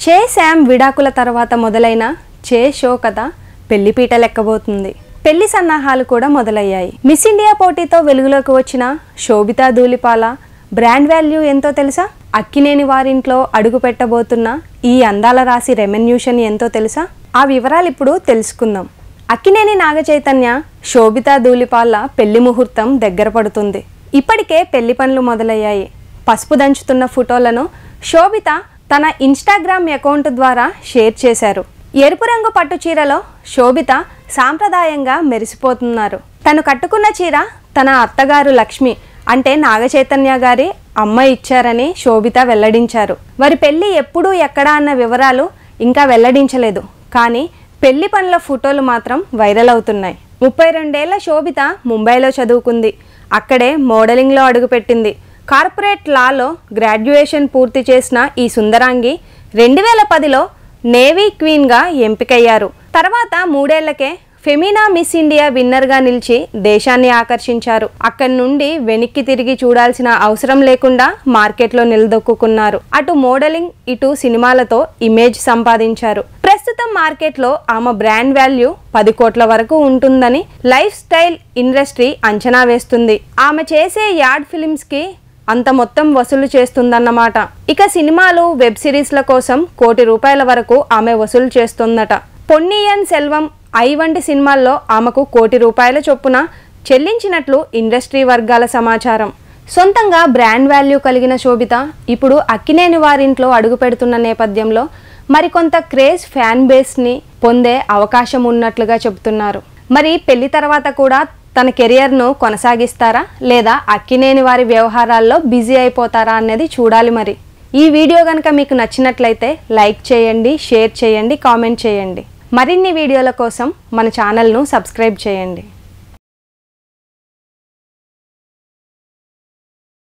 చే శామ్ విడాకుల తర్వాత మొదలైన చే షో కథ పెళ్లిపీట లెక్కబోతుంది పెళ్లి సన్నాహాలు కూడా మొదలయ్యాయి మిస్ ఇండియా పోటీతో వెలుగులోకి వచ్చిన శోభితా ధూళిపాల బ్రాండ్ వాల్యూ ఎంతో తెలుసా అక్కినేని వారింట్లో అడుగు పెట్టబోతున్న ఈ అందాల రాశి రెమెన్యూషన్ ఎంతో తెలుసా ఆ వివరాలు ఇప్పుడు తెలుసుకుందాం అక్కినేని నాగ చైతన్య శోభితా ధూళిపాల పెళ్లి ముహూర్తం దగ్గర పడుతుంది ఇప్పటికే పెళ్లి పనులు మొదలయ్యాయి పసుపు దంచుతున్న ఫోటోలను శోభిత తన ఇన్స్టాగ్రామ్ అకౌంట్ ద్వారా షేర్ చేశారు ఎరుపు రంగు పట్టు చీరలో శోభిత సాంప్రదాయంగా మెరిసిపోతున్నారు తను కట్టుకున్న చీర తన అత్తగారు లక్ష్మి అంటే నాగచైతన్య గారి అమ్మ ఇచ్చారని శోభిత వెల్లడించారు వారి పెళ్లి ఎప్పుడు ఎక్కడ అన్న వివరాలు ఇంకా వెల్లడించలేదు కానీ పెళ్లి పనుల ఫోటోలు మాత్రం వైరల్ అవుతున్నాయి ముప్పై రెండేళ్ల శోభిత ముంబైలో చదువుకుంది అక్కడే మోడలింగ్లో అడుగుపెట్టింది కార్పొరేట్ లాలో గ్రాడ్యుయేషన్ పూర్తి చేసిన ఈ సుందరాంగి రెండు వేల పదిలో నేవీ క్వీన్గా ఎంపికయ్యారు తర్వాత మూడేళ్లకే ఫెమినా మిస్ ఇండియా విన్నర్గా నిలిచి దేశాన్ని ఆకర్షించారు అక్కడి నుండి వెనక్కి తిరిగి చూడాల్సిన అవసరం లేకుండా మార్కెట్లో నిలదొక్కున్నారు అటు మోడలింగ్ ఇటు సినిమాలతో ఇమేజ్ సంపాదించారు ప్రస్తుతం మార్కెట్లో ఆమె బ్రాండ్ వాల్యూ పది కోట్ల వరకు ఉంటుందని లైఫ్ స్టైల్ ఇండస్ట్రీ అంచనా వేస్తుంది ఆమె చేసే యాడ్ ఫిలిమ్స్కి అంత మొత్తం వసూలు చేస్తుందన్నమాట ఇక సినిమాలు వెబ్ సిరీస్ల కోసం కోటి రూపాయల వరకు ఆమె వసూలు చేస్తుందట పొన్నియన్ సెల్వం ఐ వంటి సినిమాల్లో ఆమెకు కోటి రూపాయల చొప్పున చెల్లించినట్లు ఇండస్ట్రీ వర్గాల సమాచారం సొంతంగా బ్రాండ్ వాల్యూ కలిగిన శోభిత ఇప్పుడు అక్కినేని వారింట్లో అడుగు పెడుతున్న నేపథ్యంలో మరికొంత క్రేజ్ ఫ్యాన్ బేస్ని పొందే అవకాశం ఉన్నట్లుగా చెబుతున్నారు మరి పెళ్లి తర్వాత కూడా తన కెరియర్ను కొనసాగిస్తారా లేదా అక్కినేని వారి వ్యవహారాల్లో బిజీ అయిపోతారా అనేది చూడాలి మరి ఈ వీడియో కనుక మీకు నచ్చినట్లయితే లైక్ చేయండి షేర్ చేయండి కామెంట్ చేయండి మరిన్ని వీడియోల కోసం మన ఛానల్ను సబ్స్క్రైబ్ చేయండి